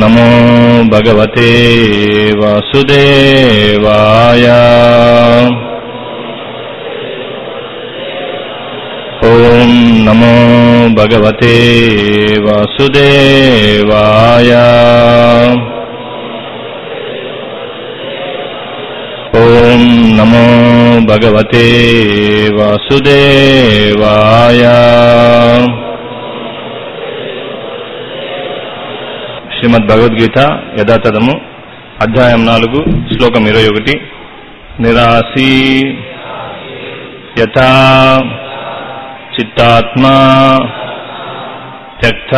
నమో భగవతే వాసుదేవాయ ఓం నమో భగవతే వాసుదేవాయ ఓం నమో భగవతే వాసుదేవాయ శ్రీమద్ భగవద్గీత యథాతథము అధ్యాయం నాలుగు శ్లోకం ఇరవై ఒకటి నిరాశీ యథా చిత్తాత్మా త్యక్త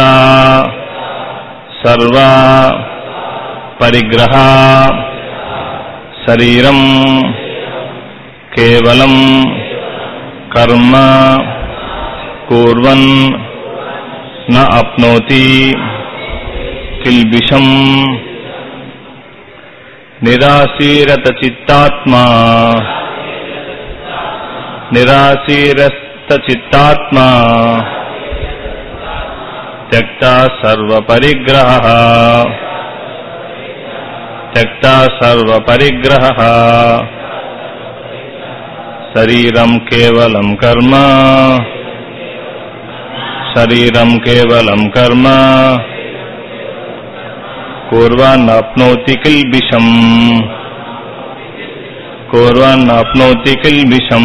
సర్వ పరిగ్రహ శరీరం కేవలం కర్మ కుర్వన్ న అప్నోతి కిల్బిషం నిరాశీరత చిత్తాత్మా నిరాశీరస్త చిత్తాత్మా త్యక్త సర్వపరిగ్రహ త్యక్త సర్వపరిగ్రహ శరీరం కేవలం కర్మ శరీరం కేవలం కర్మ కుర్వాన్నాప్నోతి కిల్బిషం కుర్వాన్నాప్నోతి కిల్బిషం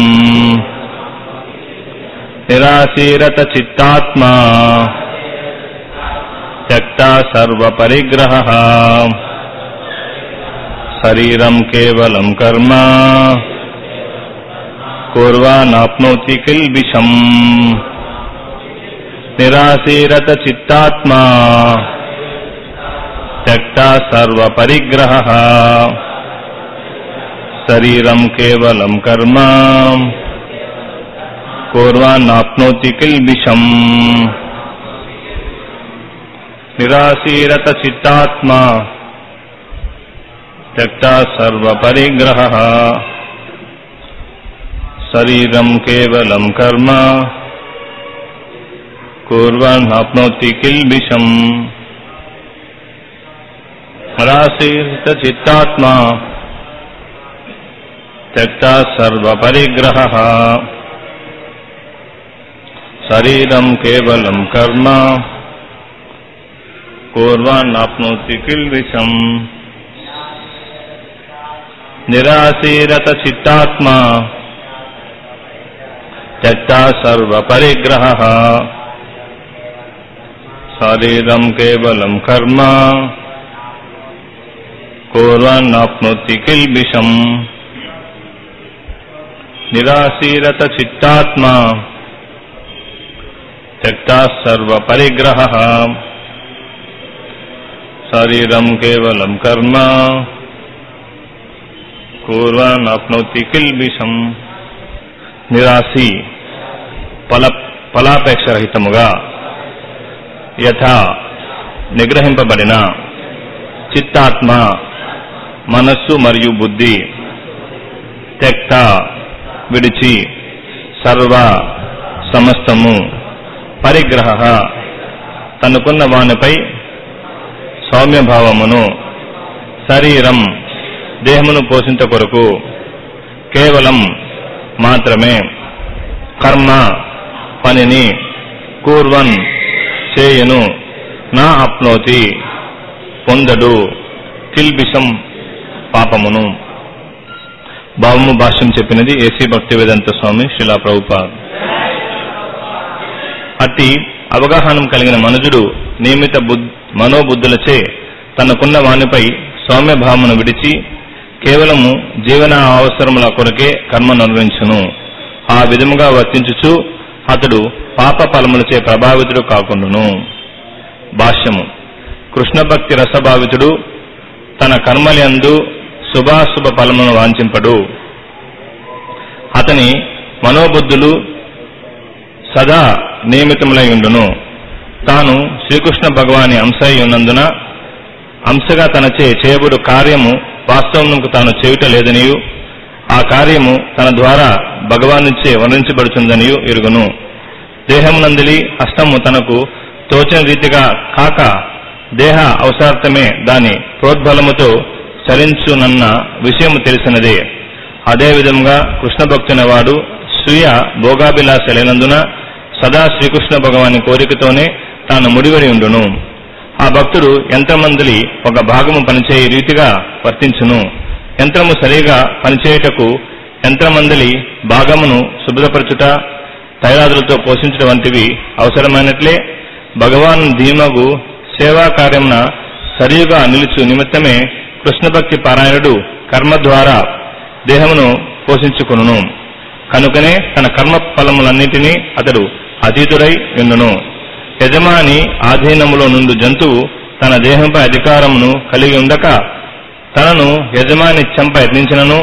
నిరాశీరత చిత్తాత్మా త్యక్త సర్వపరిగ్రహ శరీరం కేవలం కర్మ కుర్వానాప్నోతి కిల్బిషం నిరాశీరత చిత్తాత్మా త్యక్త సర్వపరిగ్రహ శరీరం కేవలం కర్మ కుర్వానాప్నోతి కిల్బిషం నిరాశీరత చిత్తాత్మా త్యక్త సర్వపరిగ్రహ శరీరం కేవలం కర్మ కుర్వన్నాప్నోతి కిల్బిషం నిరాశీరిత చిత్తాత్మా త్యక్త సర్వపరిగ్రహ శరీరం కేవలం కర్మ కుర్వాన్నాప్నోతి కిల్బిషం నిరాశీరత చిత్తాత్మా త్యక్త సర్వపరిగ్రహ శరీరం కేవలం కర్మ కుర్వన్నాప్నోతి కిల్బిషం నిరాశీరత చిత్తాత్మా త్యక్త సర్వపరిగ్రహ శరీరం కేవలం కర్మ కుర్వన్నాప్నోతి కిల్బిషం నిరాశి ఫల ఫలాపేక్షరహితముగా యథా నిగ్రహింపబడిన చిత్తాత్మ మనస్సు మరియు బుద్ధి త్యక్త విడిచి సర్వ సమస్తము పరిగ్రహ తనకున్న వానిపై సౌమ్యభావమును శరీరం దేహమును పోషించ కొరకు కేవలం మాత్రమే కర్మ పనిని కూర్వన్ చేయను నా అప్నోతి పొందడు కిల్బిషం పాపమును భావము భాష్యం చెప్పినది ఏసీ భక్తి వేదాంత స్వామి శిలా ప్రభుపాద్ అట్టి అవగాహన కలిగిన మనుజుడు నియమిత బుద్ మనోబుద్ధులచే తనకున్న వానిపై సౌమ్యభావమును విడిచి కేవలము జీవన అవసరముల కొరకే కర్మ నిర్వహించును ఆ విధముగా వర్తించుచు అతడు పాప ఫలములచే ప్రభావితుడు కాకుండును భాష్యము కృష్ణ భక్తి రసభావితుడు తన కర్మలందు శుభాశుభ ఫలమును వాంఛింపడు అతని మనోబుద్ధులు సదా నియమితములై ఉండును తాను శ్రీకృష్ణ భగవాని అంశై ఉన్నందున అంశగా తనచే చేయబడు కార్యము వాస్తవమునకు తాను చేయుట లేదనియు ఆ కార్యము తన ద్వారా భగవానుచే వర్ణించబడుతుందనియు ఎరుగును దేహమునందిలి హస్తము తనకు తోచిన రీతిగా కాక దేహ అవసరార్థమే దాని ప్రోద్బలముతో చరించునన్న విషయం తెలిసినదే అదే విధంగా కృష్ణ భక్తుని వాడు స్వీయ భోగాభిలాష లేనందున సదా శ్రీకృష్ణ భగవాని కోరికతోనే తాను ముడివడి ఉండును ఆ భక్తుడు యంత్రమందలి ఒక భాగము పనిచేయ రీతిగా వర్తించును యంత్రము సరిగా పనిచేయుటకు యంత్రమందలి భాగమును శుభ్రపరచుట తైలాదులతో పోషించడం వంటివి అవసరమైనట్లే భగవాన్ ధీమగు సేవా కార్యమున సరియుగా నిలుచు నిమిత్తమే కృష్ణభక్తి పారాయణుడు కర్మ ద్వారా దేహమును పోషించుకును కనుకనే తన కర్మ ఫలములన్నింటినీ అతడు అతీతుడై ఉండును యజమాని ఆధీనములో నుండు జంతువు తన దేహంపై అధికారమును కలిగి ఉండక తనను యజమాని చెంప యత్నించినను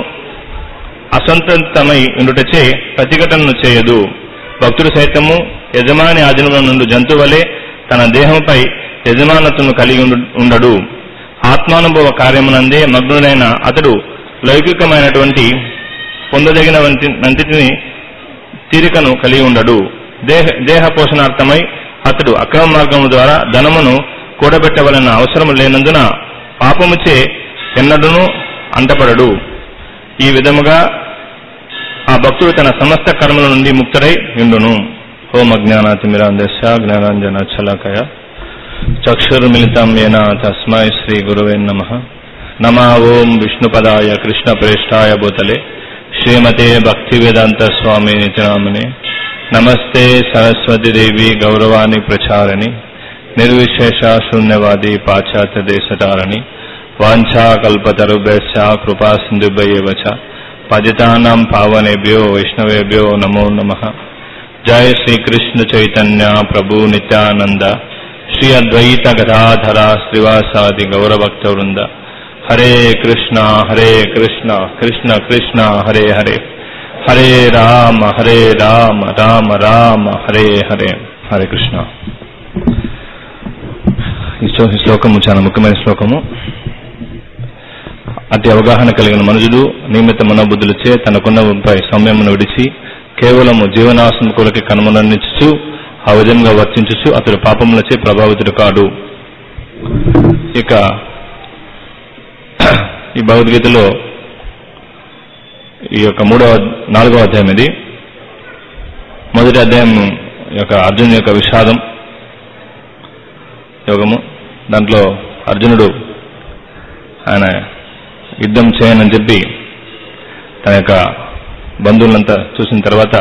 అసంతృప్తమై ఉండుటచే ప్రతిఘటనను చేయదు భక్తుడు సైతము యజమాని ఆధీనంలో నుండి జంతువలే తన దేహంపై యజమానతను కలిగి ఉండు- ఉండడు ఆత్మానుభవ కార్యమునందే మగ్నుడైన అతడు లౌకికమైనటువంటి పొందదగిన వంటిని తీరికను కలిగి ఉండడు దేహ దేహ పోషణార్థమై అతడు అక్రమ మార్గము ద్వారా ధనమును కూడబెట్టవలన అవసరం లేనందున పాపముచే ఎన్నడూను అంటపడడు ఈ విధముగా ఆ భక్తుడు తన సమస్త కర్మల నుండి ముక్తుడై ఉండును ఓం అజ్ఞానాతిమిరాందశ జ్ఞానాంజన చలకయ చక్షుర్మిళితం ఏన తస్మై శ్రీ గురువే నమ నమా ఓం విష్ణుపదాయ కృష్ణ ప్రేష్టాయ భూతలే శ్రీమతే భక్తివేదాంత స్వామి నిత్యనామనే నమస్తే సరస్వతి దేవి గౌరవాన్ని ప్రచారణి నిర్విశేష శూన్యవాది పాశ్చాత్య దేశతారణి వాంఛా కల్పతరుభ్యశ్చ కృపా సింధుభ్యవ చ పతితానాం పావనేభ్యో వైష్ణవేభ్యో నమో నమః జయ శ్రీకృష్ణ చైతన్య ప్రభు నిత్యానంద శ్రీ అద్వైత గదాధర శ్రీవాసాది గౌరభక్త వృంద హరే కృష్ణ హరే కృష్ణ కృష్ణ కృష్ణ హరే హరే హరే రామ హరే రామ రామ రామ హరే హరే హరే కృష్ణ ఈ శ్లో- ఈ శ్లోకము చాలా ముఖ్యమైన శ్లోకము అతి అవగాహన కలిగిన మనుషుడు నియమిత మనోబుద్ధులచే తనకున్నపై సౌమ్యమును విడిచి కేవలము జీవనాశముకులకి కనుమరణించుచు ఆ విధంగా వర్తించుచు అతడు పాపములచే ప్రభావితుడు కాడు ఇక ఈ భగవద్గీతలో ఈ యొక్క మూడవ నాలుగవ అధ్యాయం ఇది మొదటి అధ్యాయం యొక్క అర్జున్ యొక్క విషాదం యోగము దాంట్లో అర్జునుడు ఆయన యుద్ధం చేయనని చెప్పి తన యొక్క బంధువులంతా చూసిన తర్వాత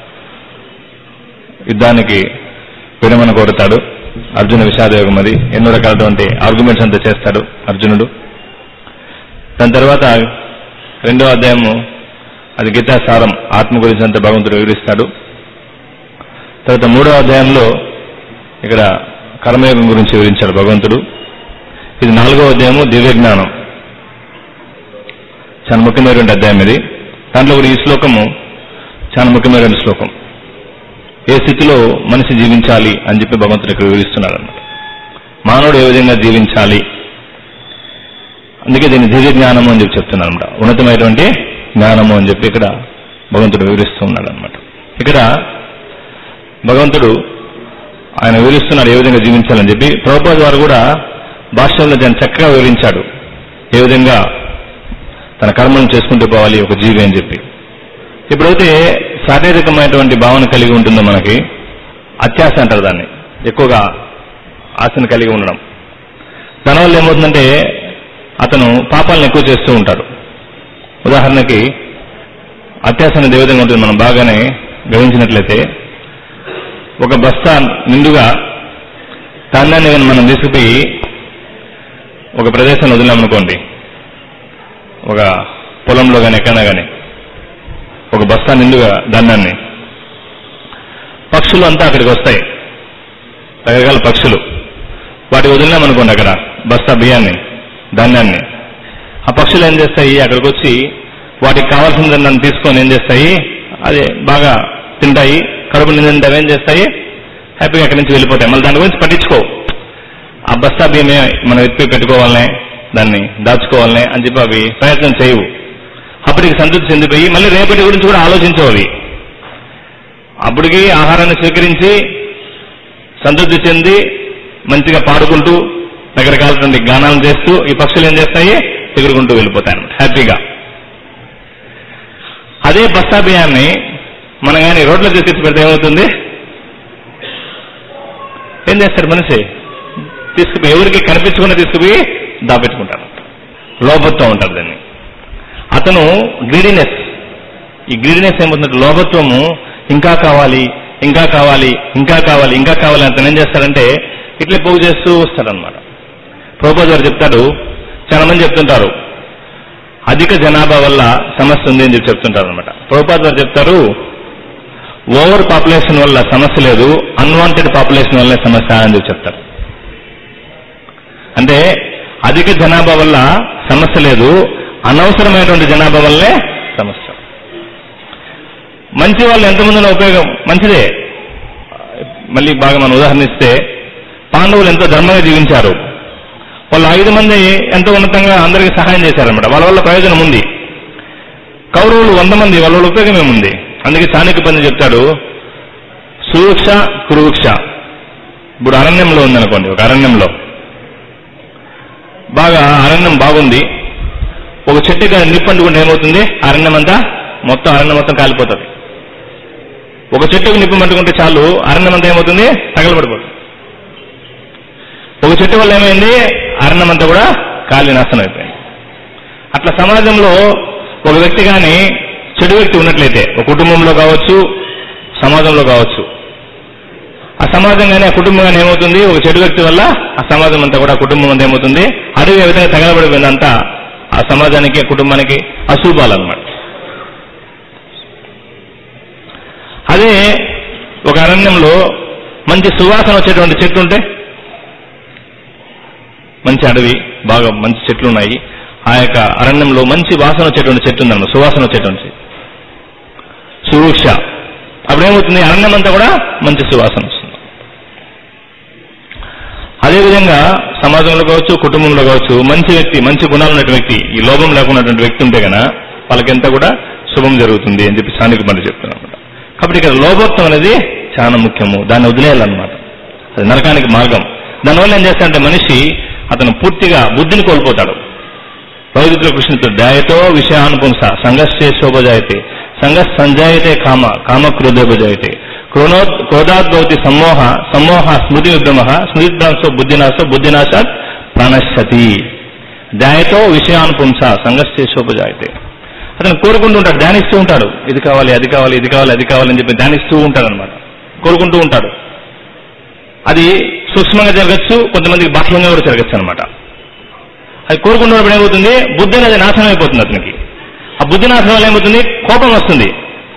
యుద్ధానికి విరమణ కోరుతాడు అర్జున విషాదయోగం అది ఎన్నో రకాలటువంటి ఆర్గ్యుమెంట్స్ అంతా చేస్తాడు అర్జునుడు దాని తర్వాత రెండో అధ్యాయము అది గీతా సారం ఆత్మ గురించి అంతా భగవంతుడు వివరిస్తాడు తర్వాత మూడో అధ్యాయంలో ఇక్కడ కర్మయోగం గురించి వివరించాడు భగవంతుడు ఇది నాలుగో అధ్యాయము దివ్య జ్ఞానం చాలా ముఖ్యమైనటువంటి అధ్యాయం ఇది దాంట్లో కూడా ఈ శ్లోకము చాలా ముఖ్యమైనటువంటి శ్లోకం ఏ స్థితిలో మనిషి జీవించాలి అని చెప్పి భగవంతుడు ఇక్కడ వివరిస్తున్నాడు అన్నమాట మానవుడు ఏ విధంగా జీవించాలి అందుకే దీన్ని దివ్య జ్ఞానము అని చెప్పి చెప్తున్నాడు అనమాట ఉన్నతమైనటువంటి జ్ఞానము అని చెప్పి ఇక్కడ భగవంతుడు వివరిస్తూ ఉన్నాడు అనమాట ఇక్కడ భగవంతుడు ఆయన వివరిస్తున్నాడు ఏ విధంగా జీవించాలని చెప్పి ప్రభుపాద వారు కూడా భాషల్లో దాన్ని చక్కగా వివరించాడు ఏ విధంగా తన కర్మలను చేసుకుంటూ పోవాలి ఒక జీవి అని చెప్పి ఎప్పుడైతే శారీరకమైనటువంటి భావన కలిగి ఉంటుందో మనకి అత్యాశ అంటారు దాన్ని ఎక్కువగా ఆశను కలిగి ఉండడం దానివల్ల ఏమవుతుందంటే అతను పాపాలను ఎక్కువ చేస్తూ ఉంటాడు ఉదాహరణకి అత్యాశ అనేది ఏ విధంగా ఉంటుంది మనం బాగానే గ్రహించినట్లయితే ఒక బస్తా నిండుగా ధాన్యాన్ని కానీ మనం తీసుకుపోయి ఒక ప్రదేశంలో వదిలామనుకోండి ఒక పొలంలో కానీ ఎక్కడైనా కానీ ఒక బస్తా నిండుగా ధాన్యాన్ని పక్షులు అంతా అక్కడికి వస్తాయి రకరకాల పక్షులు వాటి వదిలినామనుకోండి అక్కడ బస్తా బియ్యాన్ని ధాన్యాన్ని ఆ పక్షులు ఏం చేస్తాయి అక్కడికి వచ్చి వాటికి కావాల్సిన దాన్ని తీసుకొని ఏం చేస్తాయి అది బాగా తింటాయి కడుపు నిందింటారు ఏం చేస్తాయి హ్యాపీగా అక్కడి నుంచి వెళ్ళిపోతాయి మళ్ళీ దాని గురించి పట్టించుకో ఆ బస్తా బియ్యమే మనం ఎత్తి పెట్టుకోవాలనే దాన్ని దాచుకోవాలనే అని చెప్పి అవి ప్రయత్నం చేయవు అప్పటికి సంతృప్తి చెందిపోయి మళ్ళీ రేపటి గురించి కూడా ఆలోచించవు అవి అప్పటికి ఆహారాన్ని స్వీకరించి సంతృప్తి చెంది మంచిగా పాడుకుంటూ రకరకాలటువంటి గానాలు చేస్తూ ఈ పక్షులు ఏం చేస్తాయి ఎగురుకుంటూ వెళ్ళిపోతాయి అన్నమాట హ్యాపీగా అదే బస్తా బియ్యాన్ని మనం కానీ రోడ్ల తీసుకొచ్చి పెడితే ఏమవుతుంది ఏం చేస్తాడు మనిషి తీసుకుపోయి ఎవరికి కనిపించకుండా తీసుకుపోయి దాపెట్టుకుంటాడు లోభత్వం ఉంటారు దాన్ని అతను గ్రీడినెస్ ఈ గ్రీడినెస్ ఏమవుతుందంటే లోభత్వము ఇంకా కావాలి ఇంకా కావాలి ఇంకా కావాలి ఇంకా కావాలి అతను ఏం చేస్తాడంటే ఇట్లే పోగు చేస్తూ వస్తాడనమాట ప్రభుపాద్ గారు చెప్తాడు చాలా మంది చెప్తుంటారు అధిక జనాభా వల్ల సమస్య ఉంది అని చెప్పి చెప్తుంటారు అనమాట ప్రభుపాద్ గారు చెప్తారు ఓవర్ పాపులేషన్ వల్ల సమస్య లేదు అన్వాంటెడ్ పాపులేషన్ వల్ల సమస్య అని చెప్పి చెప్తారు అంటే అధిక జనాభా వల్ల సమస్య లేదు అనవసరమైనటువంటి జనాభా వల్లే సమస్య మంచి వాళ్ళు ఎంతమంది ఉన్న ఉపయోగం మంచిదే మళ్ళీ బాగా మనం ఉదాహరణ ఇస్తే పాండవులు ఎంతో ధర్మంగా జీవించారు వాళ్ళు ఐదు మంది ఎంతో ఉన్నతంగా అందరికీ సహాయం చేశారన్నమాట వాళ్ళ వల్ల ప్రయోజనం ఉంది కౌరవులు వంద మంది వాళ్ళ వల్ల ఉపయోగం ఏముంది అందుకే చాణక్య పంది చెప్తాడు సువృక్ష కురువృక్ష ఇప్పుడు అరణ్యంలో ఉందనుకోండి ఒక అరణ్యంలో బాగా అరణ్యం బాగుంది ఒక చెట్టుకి నిప్పంటుకుంటే ఏమవుతుంది అరణ్యం అంతా మొత్తం అరణ్యం మొత్తం కాలిపోతుంది ఒక చెట్టుకు నిప్పు పట్టుకుంటే చాలు అరణ్యం అంతా ఏమవుతుంది తగలబడిపోతుంది ఒక చెట్టు వల్ల ఏమైంది అరణ్యం అంతా కూడా కాలి నాశనం అయిపోయింది అట్లా సమాజంలో ఒక వ్యక్తి కానీ చెడు వ్యక్తి ఉన్నట్లయితే ఒక కుటుంబంలో కావచ్చు సమాజంలో కావచ్చు ఆ సమాజం కానీ ఆ కుటుంబం కానీ ఏమవుతుంది ఒక చెడు వ్యక్తి వల్ల ఆ సమాజం అంతా కూడా ఆ కుటుంబం అంతా ఏమవుతుంది అడవి ఏ విధంగా తగలబడిపోయిందంతా ఆ సమాజానికి ఆ కుటుంబానికి అశుభాలన్నమాట అదే ఒక అరణ్యంలో మంచి సువాసన వచ్చేటువంటి చెట్లు ఉంటే మంచి అడవి బాగా మంచి చెట్లు ఉన్నాయి ఆ యొక్క అరణ్యంలో మంచి వాసన వచ్చేటువంటి చెట్టు ఉందన్నమాట సువాసన వచ్చేటువంటి సువృక్ష అప్పుడేమవుతుంది అరణ్యం అంతా కూడా మంచి సువాసన వస్తుంది అదేవిధంగా సమాజంలో కావచ్చు కుటుంబంలో కావచ్చు మంచి వ్యక్తి మంచి గుణాలు ఉన్నటువంటి వ్యక్తి ఈ లోభం లేకున్నటువంటి వ్యక్తి ఉంటే గన వాళ్ళకెంత కూడా శుభం జరుగుతుంది అని చెప్పి స్థానిక పండు చెప్తున్నాను అనమాట కాబట్టి ఇక్కడ లోభత్వం అనేది చాలా ముఖ్యము దాన్ని వదిలేయాలన్నమాట అది నరకానికి మార్గం దానివల్ల ఏం చేస్తాడంటే మనిషి అతను పూర్తిగా బుద్ధిని కోల్పోతాడు భగవద్గీతలో కృష్ణుడు దయతో విషయానుపుంస సంఘర్షే శోభజాయతే సంఘ సంజాయతే కామ కామ క్రోధోభజాయతే క్రోనో క్రోధాద్భవతి సమ్మోహ సమ్మోహ స్మృతి విభ్రమ స్మృతి భ్రంశో బుద్ధినాశో బుద్ధినాశాత్ ప్రాణశ్యతి దయతో విషయానుపుంస సంఘర్షే శోభజాయతే అతను కోరుకుంటూ ఉంటాడు ధ్యానిస్తూ ఉంటాడు ఇది కావాలి అది కావాలి ఇది కావాలి అది కావాలి అని చెప్పి ధ్యానిస్తూ ఉంటాడు అనమాట కోరుకుంటూ ఉంటాడు అది సూక్ష్మంగా జరగచ్చు కొంతమందికి బాహ్యంగా కూడా జరగచ్చు అనమాట అది కోరుకున్నప్పుడు ఏమవుతుంది బుద్ధి అనేది నాశనం అయిపోతుంది అతనికి ఆ బుద్ధి నాశనం వల్ల ఏమవుతుంది కోపం వస్తుంది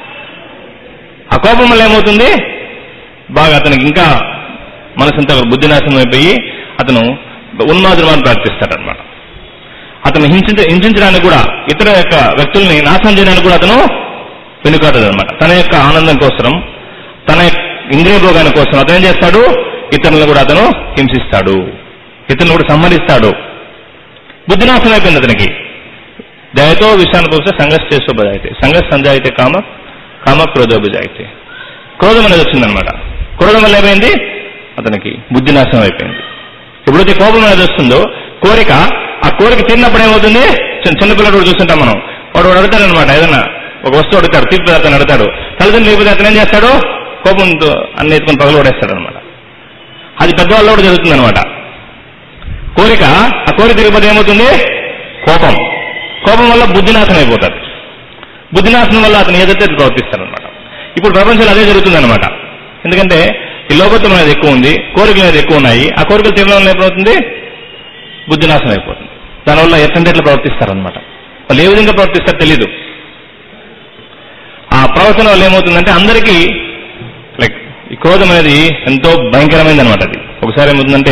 ఆ కోపం వల్ల ఏమవుతుంది బాగా అతనికి ఇంకా మనసంతా బుద్ధి నాశనం అయిపోయి అతను ఉన్మాదులను ప్రార్థిస్తాడనమాట అతను హింసించ హింసించడానికి కూడా ఇతర యొక్క వ్యక్తుల్ని నాశనం చేయడానికి కూడా అతను వెనుకాడదు అనమాట తన యొక్క ఆనందం కోసం తన ఇంద్రియ భోగాని కోసం అతను ఏం చేస్తాడు ఇతరులను కూడా అతను హింసిస్తాడు ఇతరులను కూడా సంహరిస్తాడు బుద్ధినాశనం అయిపోయింది అతనికి దయతో విషయాన్ని కోసం సంఘర్ష చేసుకోబోజాయితే సంఘర్ష సంజాయితే కామ కామ క్రోధోబుజాయితే క్రోధం అనేది వచ్చిందనమాట క్రోధం వల్ల ఏమైంది అతనికి బుద్ధినాశనం అయిపోయింది ఎప్పుడైతే కోపం అనేది వస్తుందో కోరిక ఆ కోరిక తిన్నప్పుడు ఏమవుతుంది చిన్న చిన్నపిల్లడు కూడా చూస్తుంటాం మనం వాడు వాడు అడుగుతాడనమాట ఏదన్నా ఒక వస్తువు అడుగుతాడు తీర్పు పదార్థాన్ని అడుగుతాడు తల్లిదండ్రులు లేకపోతే అతను ఏం చేస్తాడు కోపంతో అన్ని ఎత్తుకొని పగలు పడేస్తాడు అనమాట అది పెద్దవాళ్ళు కూడా జరుగుతుంది అనమాట కోరిక ఆ కోరిక తిరిగిపోతే ఏమవుతుంది కోపం కోపం వల్ల బుద్ధినాశనం అయిపోతాడు బుద్ధినాశనం వల్ల అతను ఏదైతే ప్రవర్తిస్తాడనమాట ఇప్పుడు ప్రపంచంలో అదే జరుగుతుందన్నమాట ఎందుకంటే ఈ లోకత్వం అనేది ఎక్కువ ఉంది కోరికలు అనేది ఎక్కువ ఉన్నాయి ఆ కోరికలు తీరడం వల్ల ఏమవుతుంది బుద్ధినాశనం అయిపోతుంది దానివల్ల ఎట్టంటే ఎట్లా ప్రవర్తిస్తారనమాట వాళ్ళు ఏ విధంగా ప్రవర్తిస్తారో తెలీదు ఆ ప్రవర్తన వల్ల ఏమవుతుందంటే అందరికీ లైక్ ఈ క్రోధం అనేది ఎంతో భయంకరమైనది అనమాట అది ఒకసారి ఏమవుతుందంటే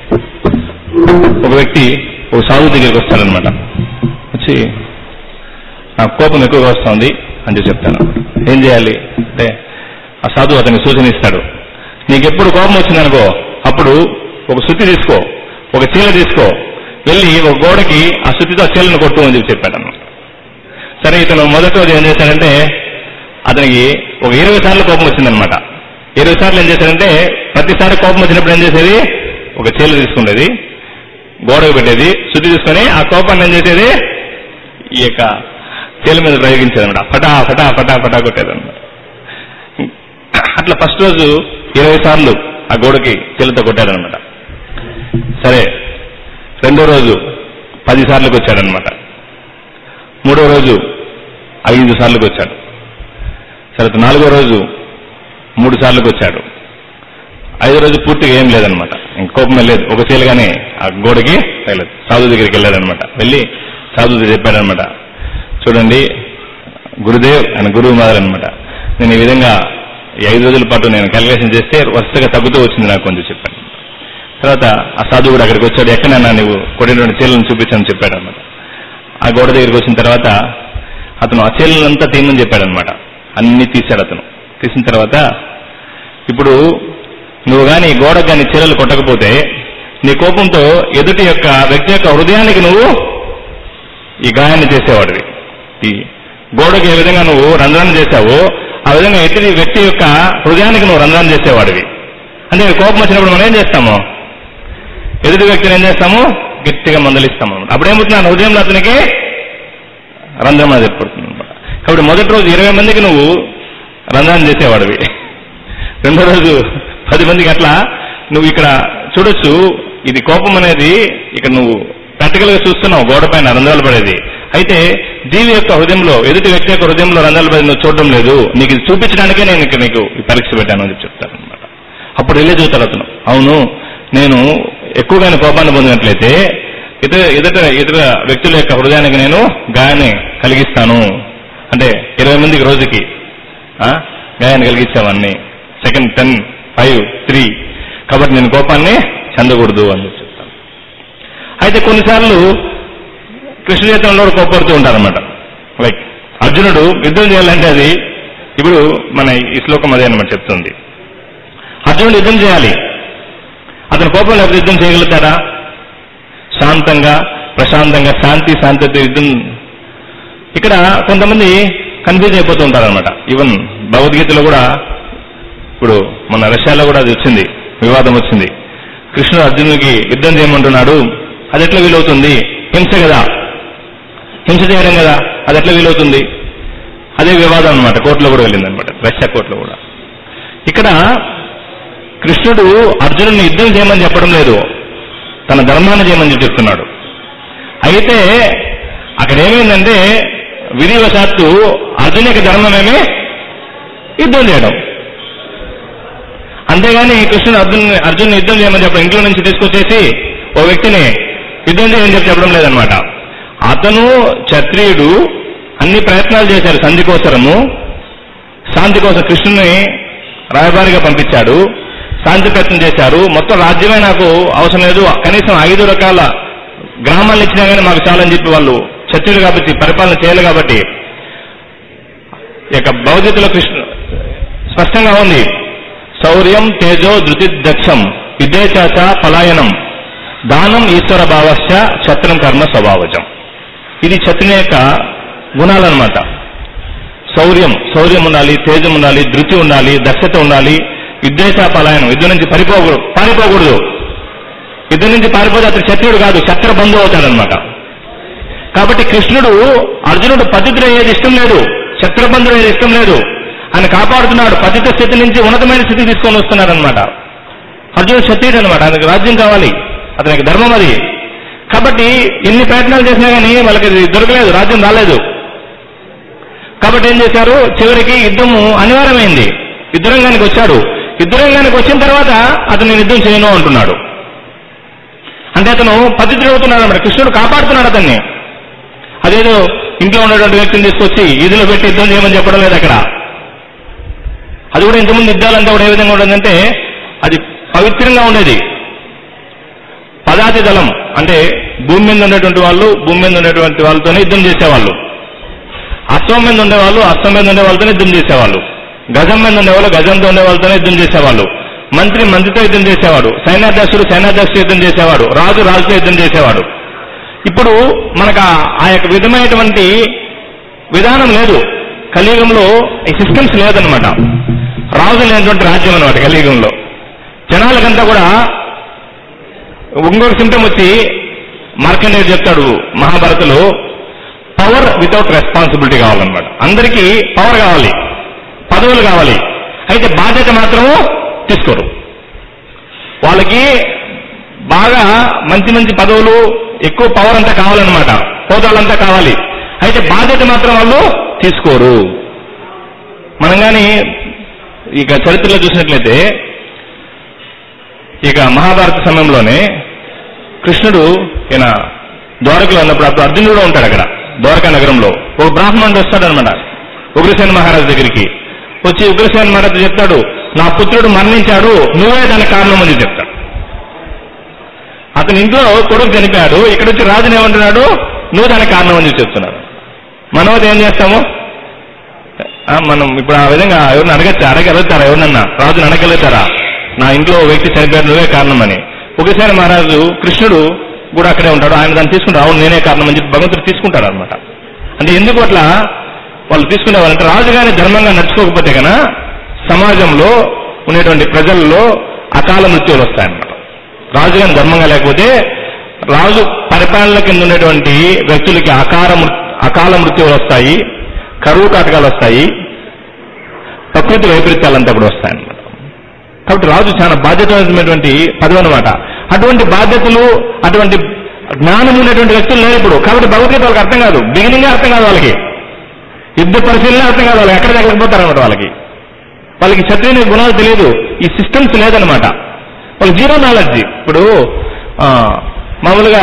ఒక వ్యక్తి ఒక సాధు దగ్గరికి వస్తాడనమాట వచ్చి నాకు కోపం ఎక్కువగా వస్తుంది అని చెప్పి చెప్తాను ఏం చేయాలి అంటే ఆ సాధువు అతనికి సూచన ఇస్తాడు నీకెప్పుడు కోపం వచ్చిందనుకో అప్పుడు ఒక శుద్ధి తీసుకో ఒక చీల తీసుకో వెళ్ళి ఒక గోడకి ఆ శుద్ధితో ఆ చీలను కొట్టు అని చెప్పి చెప్పాడు అన్నమాట సరే ఇతను మొదటి రోజు ఏం చేశాడంటే అతనికి ఒక ఇరవై సార్లు కోపం వచ్చిందనమాట ఇరవై సార్లు ఏం చేశాడంటే ప్రతిసారి కోపం వచ్చినప్పుడు ఏం చేసేది ఒక చీల తీసుకునేది గోడకు పెట్టేది శుద్ధి తీసుకొని ఆ కోపాన్ని ఏం చేసేది ఈ యొక్క తేలి మీద ప్రయోగించేది అనమాట ఫటా ఫటా ఫటా ఫటా కొట్టేది అనమాట అట్లా ఫస్ట్ రోజు ఇరవై సార్లు ఆ గోడకి తేలితో కొట్టాడనమాట సరే రెండో రోజు పది సార్లకు వచ్చాడనమాట మూడో రోజు ఐదు సార్లకు వచ్చాడు సరే నాలుగో రోజు మూడు సార్లకు వచ్చాడు ఐదో రోజు పూర్తిగా ఏం లేదనమాట ఇంక కోపమే లేదు ఒక చీలగానే ఆ గోడకి తగలేదు సాధు దగ్గరికి వెళ్ళాడనమాట వెళ్ళి సాధు చెప్పాడనమాట చూడండి గురుదేవ్ ఆయన గురువు మాదర్ అనమాట నేను ఈ విధంగా ఈ ఐదు రోజుల పాటు నేను క్యాలిక్యులేషన్ చేస్తే వరుసగా తగ్గుతూ వచ్చింది నాకు కొంచెం చెప్పాను తర్వాత ఆ సాధువు కూడా అక్కడికి వచ్చాడు ఎక్కడైనా నువ్వు కొట్టినటువంటి చీలను చూపించని చెప్పాడు అనమాట ఆ గోడ దగ్గరికి వచ్చిన తర్వాత అతను ఆ చీలనంతా తీయమని చెప్పాడనమాట అన్ని తీశాడు అతను తీసిన తర్వాత ఇప్పుడు నువ్వు గాని గోడకు గాని చీరలు కొట్టకపోతే నీ కోపంతో ఎదుటి యొక్క వ్యక్తి యొక్క హృదయానికి నువ్వు ఈ గాయాన్ని చేసేవాడివి ఈ గోడకి ఏ విధంగా నువ్వు రంధ్రాన్ని చేశావో ఆ విధంగా ఎదుటి వ్యక్తి యొక్క హృదయానికి నువ్వు రంధ్రాన్ని చేసేవాడివి అంటే కోపం వచ్చినప్పుడు మనం ఏం చేస్తాము ఎదుటి వ్యక్తిని ఏం చేస్తాము గట్టిగా మందలిస్తాము అప్పుడేమవుతుంది ఆ హృదయంలో అతనికి రంధ్రం అది ఏర్పడుతుంది అనమాట కాబట్టి మొదటి రోజు ఇరవై మందికి నువ్వు రంధ్రాన్ని చేసేవాడివి రెండో రోజు పది మందికి అట్లా నువ్వు ఇక్కడ చూడొచ్చు ఇది కోపం అనేది ఇక్కడ నువ్వు ప్రాక్టికల్ గా చూస్తున్నావు గోడ పైన రంధ్రాలు పడేది అయితే జీవి యొక్క హృదయంలో ఎదుటి వ్యక్తి యొక్క హృదయంలో రంధ్రాలు పడేది నువ్వు చూడడం లేదు నీకు ఇది చూపించడానికే నేను ఇక్కడ నీకు ఈ పరీక్ష పెట్టాను అని చెప్పి చెప్తాను అనమాట అప్పుడు వెళ్ళే చూస్తాడు అతను అవును నేను ఎక్కువగానే కోపాన్ని పొందినట్లయితే ఇతర ఇతర ఇతర వ్యక్తుల యొక్క హృదయానికి నేను గాయాన్ని కలిగిస్తాను అంటే ఇరవై మందికి రోజుకి ఆ, గాయాన్ని కలిగించామని సెకండ్ టెన్ ఫైవ్ త్రీ కాబట్టి నేను కోపాన్ని చెందకూడదు అని చెప్పి చెప్తాను అయితే కొన్నిసార్లు కృష్ణ చైతన్యంలో కూడా కోపడుతూ ఉంటారన్నమాట లైక్ అర్జునుడు యుద్ధం చేయాలంటే అది ఇప్పుడు మన ఈ శ్లోకం అదే అనమాట చెప్తుంది అర్జునుడు యుద్ధం చేయాలి అతను కోపం లేకపోతే యుద్ధం చేయగలుగుతాడా శాంతంగా ప్రశాంతంగా శాంతి శాంతితో యుద్ధం ఇక్కడ కొంతమంది కన్ఫ్యూజ్ అయిపోతూ ఉంటారనమాట ఈవెన్ భగవద్గీతలో కూడా ఇప్పుడు మన రష్యాలో కూడా అది వచ్చింది వివాదం వచ్చింది కృష్ణుడు అర్జునుడికి యుద్ధం చేయమంటున్నాడు అది ఎట్లా వీలవుతుంది హింస కదా హింస చేయడం కదా అది ఎట్లా వీలవుతుంది అదే వివాదం అనమాట కోర్టులో కూడా వెళ్ళింది అనమాట రష్యా కోర్టులో కూడా ఇక్కడ కృష్ణుడు అర్జునుడిని యుద్ధం చేయమని చెప్పడం లేదు తన ధర్మాన్ని చేయమని చెప్పి చెప్తున్నాడు అయితే అక్కడ ఏమైందంటే విధివశాత్తు అర్జున్ యొక్క ధర్మమేమి యుద్ధం చేయడం అంతేగాని కృష్ణుడు అర్జున్ అర్జున్ యుద్ధం చేయమని చెప్పడం ఇంట్లో నుంచి తీసుకొచ్చేసి ఓ వ్యక్తిని యుద్ధం చేయని చెప్పి చెప్పడం లేదనమాట అతను క్షత్రియుడు అన్ని ప్రయత్నాలు చేశారు సంధి కోసరము శాంతి కోసం కృష్ణుని రాయబారిగా పంపించాడు శాంతి ప్రయత్నం చేశారు మొత్తం రాజ్యమే నాకు అవసరం లేదు కనీసం ఐదు రకాల గ్రామాలను ఇచ్చినా కానీ మాకు చాలని చెప్పి వాళ్ళు క్షత్రియులు కాబట్టి పరిపాలన చేయాలి కాబట్టి ఈ యొక్క భగవద్గీతలో కృష్ణ స్పష్టంగా ఉంది శౌర్యం తేజో ధృతి దక్షం విద్యేచాచ పలాయనం దానం ఈశ్వర భావశ్చ క్షత్రం కర్మ స్వభావజం ఇది క్షత్రియ యొక్క గుణాలన్నమాట శౌర్యం శౌర్యం ఉండాలి తేజం ఉండాలి ధృతి ఉండాలి దక్షత ఉండాలి విద్వేష పలాయనం యుద్ధం నుంచి పరిపోకూడదు పారిపోకూడదు యుద్ధం నుంచి పారిపోతే అతను క్షత్రుడు కాదు క్షత్ర బంధువు అవుతాడనమాట కాబట్టి కృష్ణుడు అర్జునుడు పతితులు అయ్యేది ఇష్టం లేదు క్షత్రబంధుడు అయ్యేది ఇష్టం లేదు ఆయన కాపాడుతున్నాడు పతిత స్థితి నుంచి ఉన్నతమైన స్థితికి తీసుకొని వస్తున్నాడు అనమాట అర్జునుడు క్షత్రియుడు అనమాట ఆయనకు రాజ్యం కావాలి అతనికి ధర్మం అది కాబట్టి ఎన్ని ప్రయత్నాలు చేసినా కానీ వాళ్ళకి ఇది దొరకలేదు రాజ్యం రాలేదు కాబట్టి ఏం చేశారు చివరికి యుద్ధము అనివార్యమైంది యుద్ధరంగానికి వచ్చాడు యుద్ధరంగానికి వచ్చిన తర్వాత అతను నేను యుద్ధం చేయను అంటున్నాడు అంటే అతను పద్ధతులు అవుతున్నాడు అన్నమాట కృష్ణుడు కాపాడుతున్నాడు అతన్ని అదేదో ఇంట్లో ఉన్నటువంటి వ్యక్తిని తీసుకొచ్చి ఈదులో పెట్టి యుద్ధం చేయమని చెప్పడం లేదు అక్కడ అది కూడా ఇంతకుముందు యుద్ధాలంతా కూడా ఏ విధంగా ఉండదంటే అది పవిత్రంగా ఉండేది పదాతి దళం అంటే భూమి మీద ఉండేటువంటి వాళ్ళు భూమి మీద ఉండేటువంటి వాళ్ళతోనే యుద్ధం చేసేవాళ్ళు అశ్వం మీద ఉండేవాళ్ళు అశ్వం మీద ఉండే వాళ్ళతోనే యుద్ధం చేసేవాళ్ళు గజం మీద ఉండేవాళ్ళు గజంతో ఉండే వాళ్ళతోనే యుద్ధం చేసేవాళ్ళు మంత్రి మంత్రితో యుద్ధం చేసేవాడు సైన్యాధ్యక్షుడు సైన్యాధ్యక్షుడు యుద్ధం చేసేవాడు రాజు రాజుతో యుద్ధం చేసేవాడు ఇప్పుడు మనకు ఆ- ఆ యొక్క విధమైనటువంటి విధానం లేదు కలియుగంలో ఈ సిస్టమ్స్ లేదనమాట రాజు లేనటువంటి రాజ్యం అనమాట కలియుగంలో జనాలకంతా కూడా ఇంకొక సింటమ్ వచ్చి మార్కండేయుడు చెప్తాడు మహాభారతలో పవర్ వితౌట్ రెస్పాన్సిబిలిటీ కావాలన్నమాట అందరికీ పవర్ కావాలి పదవులు కావాలి అయితే బాధ్యత మాత్రము తీసుకోరు వాళ్ళకి బాగా మంచి మంచి పదవులు ఎక్కువ పవర్ అంతా కావాలన్నమాట హోదాలంతా కావాలి అయితే బాధ్యత మాత్రం వాళ్ళు తీసుకోరు మనం కానీ ఇక చరిత్రలో చూసినట్లయితే ఇక మహాభారత సమయంలోనే కృష్ణుడు ఈయన ద్వారకలో ఉన్నప్పుడు అప్పుడు అర్జునుడు కూడా ఉంటాడు అక్కడ ద్వారకా నగరంలో ఒక బ్రాహ్మణుడు వస్తాడనమాట ఉగ్రసేన మహారాజు దగ్గరికి వచ్చి ఉగ్రసేన మహారాజు చెప్తాడు నా పుత్రుడు మరణించాడు నువ్వే దానికి కారణం అని చెప్తాడు అతని ఇంట్లో కొడుకు చనిపోయాడు ఇక్కడ వచ్చి రాజుని ఏమంటున్నాడు నువ్వు దానికి కారణం అని చెప్తున్నాడు మనం అయితే ఏం చేస్తాము ఆ, మనం ఇప్పుడు ఆ విధంగా ఎవరిని అడగచ్చా అడగలుగుతారా ఎవరినన్నా రాజుని అడగలుగుతారా నా ఇంట్లో ఓ వ్యక్తి చనిపోయాడు నువ్వే కారణం అని ఒకసారి మహారాజు కృష్ణుడు కూడా అక్కడే ఉంటాడు ఆయన దాన్ని తీసుకుంటాడు అవును నేనే కారణం అని చెప్పి భగవంతుడు తీసుకుంటాడు అనమాట అంటే ఎందుకు అట్లా వాళ్ళు తీసుకునేవారంటే రాజుగానే ధర్మంగా నడుచుకోకపోతే కనుక సమాజంలో ఉండేటువంటి ప్రజల్లో అకాల మృత్యువులు వస్తాయన్నమాట రాజుగాని ధర్మంగా లేకపోతే రాజు పరిపాలన కింద ఉండేటువంటి వ్యక్తులకి అకార మృ- అకాల మృత్యువులు వస్తాయి కరువు కాటకాలు వస్తాయి ప్రకృతి వైపరీత్యాలంతా కూడా వస్తాయన్నమాట కాబట్టి రాజు చాలా బాధ్యతమైనటువంటి పదవి అనమాట అటువంటి బాధ్యతలు అటువంటి జ్ఞానం ఉన్నటువంటి వ్యక్తులు లేరు ఇప్పుడు కాబట్టి భగవద్గీత వాళ్ళకి అర్థం కాదు బిగినింగ్ అర్థం కాదు వాళ్ళకి యుద్ధ పరిశీలన అర్థం కాదు వాళ్ళకి ఎక్కడ దగ్గరపోతారు అనమాట వాళ్ళకి వాళ్ళకి క్షత్రియుని గుణాలు తెలియదు ఈ సిస్టమ్స్ లేదనమాట వాళ్ళకి జీరో నాలెడ్జ్ ఇప్పుడు ఆ, మామూలుగా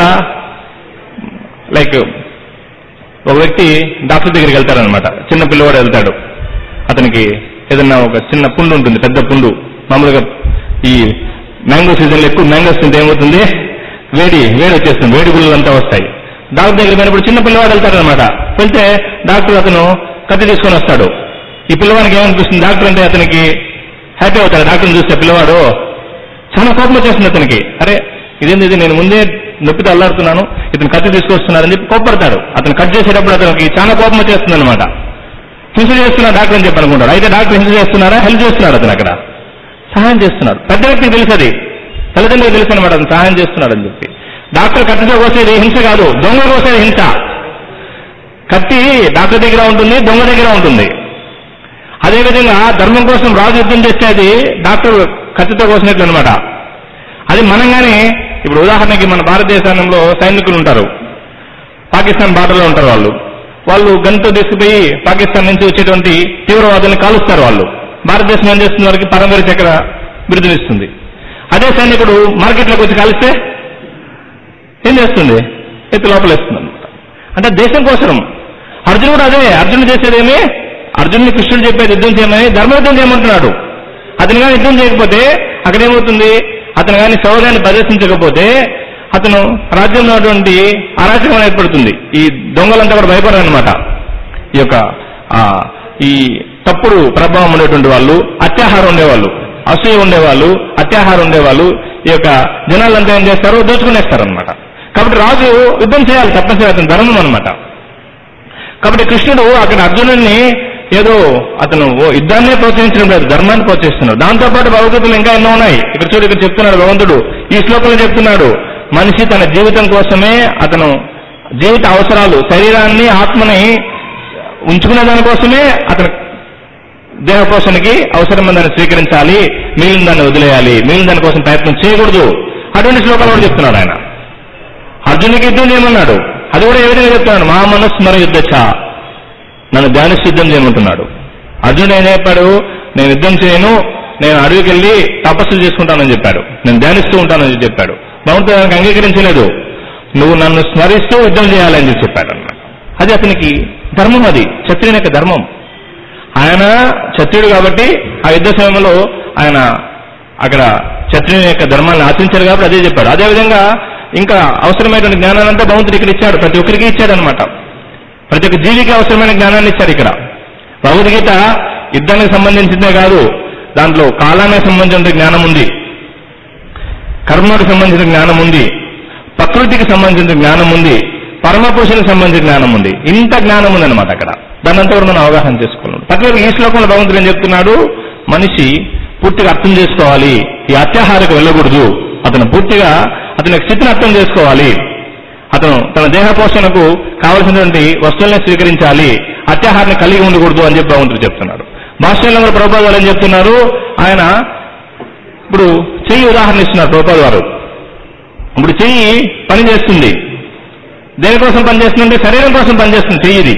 లైక్ ఒక వ్యక్తి డాక్టర్ దగ్గరికి వెళ్తాడనమాట చిన్న పిల్లవాడు వెళ్తాడు అతనికి ఏదన్నా ఒక చిన్న పుండు ఉంటుంది పెద్ద పుండు మామూలుగా ఈ మ్యాంగో సీజన్లో ఎక్కువ మ్యాంగోస్ తింటే ఏమవుతుంది వేడి వేడి వచ్చేస్తుంది వేడి గుళ్ళు అంతా వస్తాయి డాక్టర్ దగ్గర పోయినప్పుడు చిన్న పిల్లవాడు వెళ్తాడనమాట వెళ్తే డాక్టర్ అతను కత్తి తీసుకొని వస్తాడు ఈ పిల్లవానికి ఏమనిపిస్తుంది డాక్టర్ అంటే అతనికి హ్యాపీ అవుతాడు డాక్టర్ని చూస్తే పిల్లవాడు చాలా కోపం వచ్చేస్తుంది అతనికి అరే ఇదేంది ఇది నేను ముందే నొప్పితో అల్లాడుతున్నాను ఇతను కత్తి తీసుకొస్తున్నారని చెప్పి కోప్పడతాడు అతను కట్ చేసేటప్పుడు అతనికి చాలా కోపం వచ్చేస్తుంది అనమాట హింస చేస్తున్నాడు డాక్టర్ అని చెప్పి అనుకుంటాడు అయితే డాక్టర్ హింస చేస్తున్నారా హెల్ప్ చేస్తున్నాడు అతను అక్కడ సహాయం చేస్తున్నాడు పెద్ద వ్యక్తికి తెలుసు అది తల్లిదండ్రులకు తెలుసు అనమాట అతను సహాయం చేస్తున్నాడు అని చెప్పి డాక్టర్ కత్తితో కోసేది హింస కాదు దొంగ కోసేది హింస కత్తి డాక్టర్ దగ్గర ఉంటుంది దొంగ దగ్గర ఉంటుంది అదేవిధంగా ధర్మం కోసం రాజు యుద్ధం చేసేది డాక్టర్ కత్తితో కోసినట్లు అనమాట అది మనంగానే ఇప్పుడు ఉదాహరణకి మన భారతదేశంలో సైనికులు ఉంటారు పాకిస్తాన్ బార్డర్లో ఉంటారు వాళ్ళు వాళ్ళు గన్తో తీసుకుపోయి పాకిస్తాన్ నుంచి వచ్చేటువంటి తీవ్రవాదుల్ని కాలుస్తారు వాళ్ళు భారతదేశం ఏం చేస్తుంది వారికి పరమవీర చక్ర బిరుదునిస్తుంది అదే సైనికుడు మార్కెట్లోకి వచ్చి కాలిస్తే ఏం చేస్తుంది ఎత్తి లోపలేస్తుంది అనమాట అంటే దేశం కోసరం అర్జునుడు అదే అర్జునుడు చేసేదేమి అర్జునుని కృష్ణుడు చెప్పేది యుద్ధం చేయమని ధర్మయుద్ధం చేయమంటున్నాడు అతను కానీ యుద్ధం చేయకపోతే అక్కడ ఏమవుతుంది అతను కానీ సౌర్యాన్ని ప్రదర్శించకపోతే అతను రాజ్యంలో ఉన్నటువంటి అరాచకం ఏర్పడుతుంది ఈ దొంగలంతా కూడా భయపడారనమాట ఈ యొక్క ఆ, ఈ తప్పుడు ప్రభావం ఉండేటువంటి వాళ్ళు అత్యాహారం ఉండేవాళ్ళు అసూయ ఉండేవాళ్ళు అత్యాహారం ఉండేవాళ్ళు ఈ యొక్క జనాలంతా ఏం చేస్తారు దోచుకునేస్తారనమాట కాబట్టి రాజు యుద్ధం చేయాలి తప్పనిసరి అతని ధర్మం అనమాట కాబట్టి కృష్ణుడు అక్కడ అర్జునుడిని ఏదో అతను ఓ యుద్ధాన్నే ప్రోత్సహించడం లేదు ధర్మాన్ని ప్రోత్సహిస్తున్నాడు దాంతోపాటు భగవద్గీతలు ఇంకా ఎన్నో ఉన్నాయి ఇక్కడ చూడు ఇక్కడ చెప్తున్నాడు భగవంతుడు ఈ శ్లోకంలో చెప్తున్నాడు మనిషి తన జీవితం కోసమే అతను జీవిత అవసరాలు శరీరాన్ని ఆత్మని ఉంచుకునే దానికోసమే అతను దేహ పోషణకి అవసరమైన దాన్ని స్వీకరించాలి మిగిలిన దాన్ని వదిలేయాలి మిగిలిన దాని కోసం ప్రయత్నం చేయకూడదు అటువంటి శ్లోకాలు కూడా చెప్తున్నాడు ఆయన అర్జునుడికి యుద్ధం చేయమన్నాడు అది కూడా ఏ విధంగా చెప్తున్నాడు మా మనస్మర యుద్ధచ నన్ను ధ్యానిస్తూ యుద్ధం చేయమంటున్నాడు అర్జునుడు ఏం చెప్పాడు నేను యుద్ధం చేయను నేను అడవికి వెళ్ళి తపస్సులు చేసుకుంటానని చెప్పాడు నేను ధ్యానిస్తూ ఉంటానని చెప్పాడు భగవంతుడు దానికి అంగీకరించలేదు నువ్వు నన్ను స్మరిస్తూ యుద్ధం చేయాలని చెప్పి చెప్పాడు అన్నమాట అది అతనికి ధర్మం అది క్షత్రియుని యొక్క ధర్మం ఆయన క్షత్రియుడు కాబట్టి ఆ యుద్ధ సమయంలో ఆయన అక్కడ క్షత్రియుని యొక్క ధర్మాన్ని ఆచరించారు కాబట్టి అదే చెప్పాడు అదేవిధంగా ఇంకా అవసరమైనటువంటి జ్ఞానాన్ని అంతా భగవంతుడు ఇక్కడ ఇచ్చాడు ప్రతి ఒక్కరికి ఇచ్చాడు అనమాట ప్రతి ఒక్క జీవికి అవసరమైన జ్ఞానాన్ని ఇచ్చారు ఇక్కడ భగవద్గీత యుద్ధానికి సంబంధించిందే కాదు దాంట్లో కాలానికి సంబంధించిన జ్ఞానం ఉంది కర్మకు సంబంధించిన జ్ఞానం ఉంది ప్రకృతికి సంబంధించిన జ్ఞానం ఉంది పరమపురుషునికి సంబంధించిన జ్ఞానం ఉంది ఇంత జ్ఞానం ఉందన్నమాట అక్కడ దాన్ని అంతా కూడా మనం అవగాహన చేసుకోవాలి ప్రతి ఈ శ్లోకంలో భగవంతుడు ఏం చెప్తున్నాడు మనిషి పూర్తిగా అర్థం చేసుకోవాలి ఈ అత్యాహారకు వెళ్ళకూడదు అతను పూర్తిగా అతని యొక్క స్థితిని అర్థం చేసుకోవాలి అతను తన దేహ పోషణకు కావలసినటువంటి వస్తువుల్ని స్వీకరించాలి అత్యాహారాన్ని కలిగి ఉండకూడదు అని చెప్పి భగవంతుడు చెప్తున్నాడు భాష్యంలో కూడా ప్రభుపాద వారు ఏం చెప్తున్నారు ఆయన ఇప్పుడు చెయ్యి ఉదాహరణ ఇస్తున్నారు ప్రభుపాద వారు ఇప్పుడు చెయ్యి పని చేస్తుంది దేనికోసం పనిచేస్తుందంటే శరీరం కోసం పనిచేస్తుంది చెయ్యి ఇది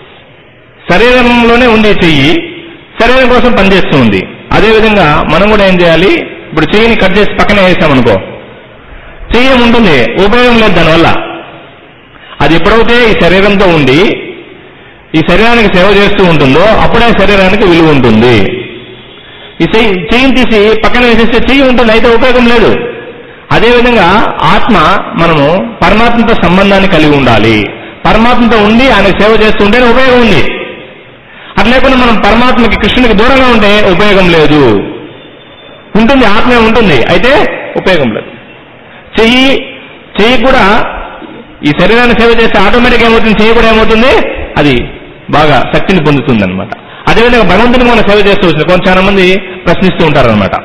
శరీరంలోనే ఉంది ఈ చెయ్యి శరీరం కోసం పనిచేస్తూ ఉంది అదేవిధంగా మనం కూడా ఏం చేయాలి ఇప్పుడు చెయ్యిని కట్ చేసి పక్కనే వేసామనుకో చెయ్యి ఉంటుంది ఉపయోగం లేదు దానివల్ల అది ఎప్పుడైతే ఈ శరీరంతో ఉండి ఈ శరీరానికి సేవ చేస్తూ ఉంటుందో అప్పుడే శరీరానికి విలువ ఉంటుంది ఈ చెయ్యి చెయ్యిని తీసి పక్కన వేసేస్తే చెయ్యి ఉంటుంది అయితే ఉపయోగం లేదు అదేవిధంగా ఆత్మ మనము పరమాత్మతో సంబంధాన్ని కలిగి ఉండాలి పరమాత్మతో ఉండి ఆయన సేవ చేస్తూ ఉంటేనే ఉపయోగం ఉంది అట్లా లేకుండా మనం పరమాత్మకి కృష్ణునికి దూరంగా ఉంటే ఉపయోగం లేదు ఉంటుంది ఆత్మే ఉంటుంది అయితే ఉపయోగం లేదు చెయ్యి చెయ్యి కూడా ఈ శరీరాన్ని సేవ చేస్తే ఆటోమేటిక్ ఏమవుతుంది చెయ్యి కూడా ఏమవుతుంది అది బాగా శక్తిని పొందుతుంది అనమాట అదేవిధంగా భగవంతునికి మనం సేవ చేస్తూ వచ్చింది కొంచెం చాలా మంది ప్రశ్నిస్తూ ఉంటారనమాట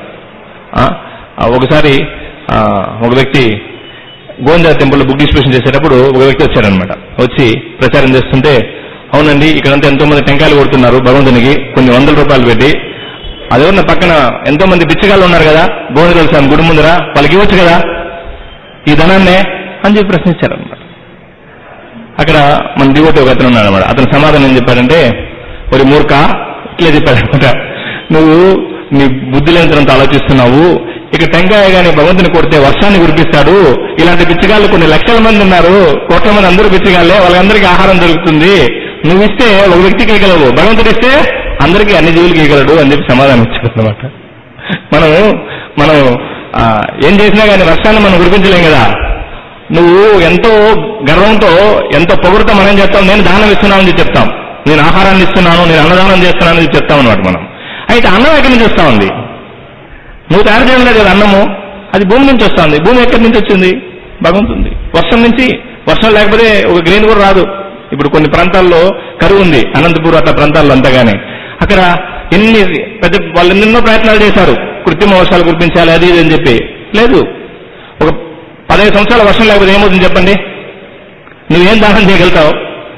ఒకసారి ఆ, ఒక వ్యక్తి గోవింద టెంపుల్ బుక్ డిస్ట్రిబ్యూషన్ చేసేటప్పుడు ఒక వ్యక్తి వచ్చారనమాట వచ్చి ప్రచారం చేస్తుంటే అవునండి ఇక్కడంతా ఎంతో మంది టెంకాయలు కొడుతున్నారు భగవంతునికి కొన్ని వందల రూపాయలు పెట్టి అదేమన్నా పక్కన ఎంతో మంది బిచ్చగాళ్ళు ఉన్నారు కదా గోవింద స్వామి గుడి ముందర వాళ్ళకి ఇవ్వచ్చు కదా ఈ ధనాన్నే అని చెప్పి ప్రశ్నించారనమాట అక్కడ మన దివోటి ఒక అతను ఉన్నాడు అనమాట అతను సమాధానం ఏం చెప్పాడంటే ఒక మూర్ఖ ఇట్లే చెప్పాడనమాట నువ్వు నీ బుద్ధి లేనంత ఆలోచిస్తున్నావు ఇక టెంకాయ గాని భగవంతుని కొడితే వర్షాన్ని కురిపిస్తాడు ఇలాంటి బిచ్చగాళ్ళు కొన్ని లక్షల మంది ఉన్నారు కోట్ల మంది అందరూ బిచ్చగాళ్ళే వాళ్ళందరికీ ఆహారం దొరుకుతుంది నువ్వు ఇస్తే ఒక వ్యక్తికి ఇవ్వగలవు భగవంతుడు ఇస్తే అందరికీ అన్ని జీవులకి ఇవ్వగలడు అని చెప్పి సమాధానం ఇచ్చాడు అనమాట మనం మనం ఆ, ఏం చేసినా కానీ వర్షాన్ని మనం కురిపించలేం కదా నువ్వు ఎంతో గర్వంతో ఎంతో పొగుడుతో మనం చెప్తాం నేను దానం ఇస్తున్నాను అని చెప్తాం నేను ఆహారాన్ని ఇస్తున్నాను నేను అన్నదానం చేస్తున్నాను అని చెప్తాం అనమాట మనం అయితే అన్నం ఎక్కడి నుంచి వస్తా ఉంది నువ్వు తయారు చేయడం లేదు కదా అన్నము అది భూమి నుంచి వస్తుంది భూమి ఎక్కడి నుంచి వచ్చింది భగవంతుంది వర్షం నుంచి వర్షం లేకపోతే ఒక గ్రీన్ కూడా రాదు ఇప్పుడు కొన్ని ప్రాంతాల్లో కరువు ఉంది అనంతపూర్ అట్లా ప్రాంతాల్లో అంతగానే అక్కడ ఎన్ని పెద్ద వాళ్ళు ఎన్నెన్నో ప్రయత్నాలు చేశారు కృత్రిమ వర్షాలు కురిపించాలి అది ఇది అని చెప్పి లేదు ఒక పదహైదు సంవత్సరాల వర్షం లేకపోతే ఏమవుతుంది చెప్పండి నువ్వేం దానం చేయగలుగుతావు